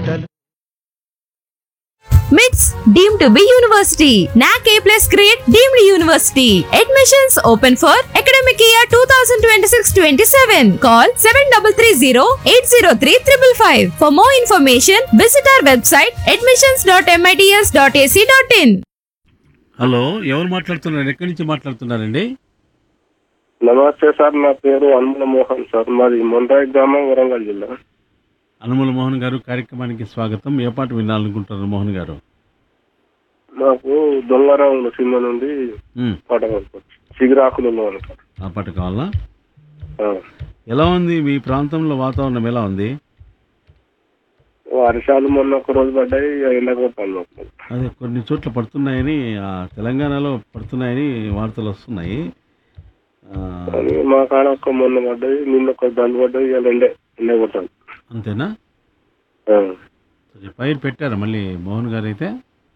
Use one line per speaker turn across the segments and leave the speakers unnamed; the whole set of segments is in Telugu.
బట్టలు
మిట్స్ deem to be university NAAC A plus grade deemed university admissions open for academic year two thousand twenty six twenty seven call seven double three zero eight zero three triple five for more information visit our website admissions dot MITS dot AC dot in
hello ఎవరు మాట్లాడుతున్నారు ఎక్కడి నుంచి మాట్లాడుతున్నారండి
నమస్తే సార్ నా పేరు అన్ముల మోహన్ సార్ మాది మొండ్రాయి గ్రామం వరంగల్ జిల్లా
అనుముల మోహన్ గారు కార్యక్రమానికి స్వాగతం ఏ పాట వినాలనుకుంటారు మోహన్ గారు
నాకు దొంగరాముల సినిమా నుండి
ఉమ్,
పాట కనుకోవచ్చు చిగురాకులు అనుక
ఆ పాట కావాలా ఎలా ఉంది మీ ప్రాంతంలో వాతావరణం ఎలా ఉంది
వర్షాలు మొన్న ఒక రోజు పడ్డాయి ఎండగొట్టాను మాకు
అదే కొన్ని చోట్ల పడుతున్నాయని ఆ, తెలంగాణలో పడుతున్నాయని వార్తలు వస్తున్నాయి ఆ,
కానీ మా కాడ ఒక మొన్న పడ్డాయి నిన్న ఒక దండు పడ్డాయి ఇవాళ ఎండే ఎండగొట్టాను
అంతేనా సరే, పైరు పెట్టారా మళ్ళీ మోహన్ గారు అయితే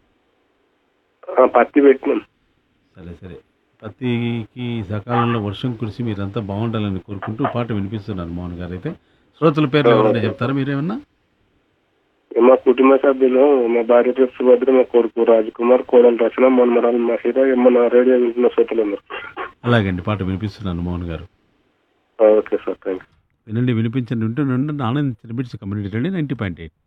పత్తి పెట్టినాం
సరే సరే పత్తికి సకాలంలో వర్షం కురిసి మీరంతా బాగుండాలని కోరుకుంటూ పాట వినిపిస్తున్నారు మోహన్ గారు అయితే శ్రోతల పేర్లు ఎవరైనా చెప్తారా మీరేమన్నా
మా కుటుంబ సభ్యులు మా భార్య పేరు సుభద్ర మా కొడుకు రాజ్ కుమార్ కోడలు రచన మన్మరాలు మహిళ మన రేడియో వింటున్న శ్రోతలందరూ
అలాగండి పాట వినిపిస్తున్నాను మోహన్ గారు
ఓకే సార్ థ్యాంక్ యూ
వినండి వినిపించండి వింటూ ఆనందించిన బిడ్స్ కమ్యూనిటీ రండి నైంటీ పాయింట్ ఎయిట్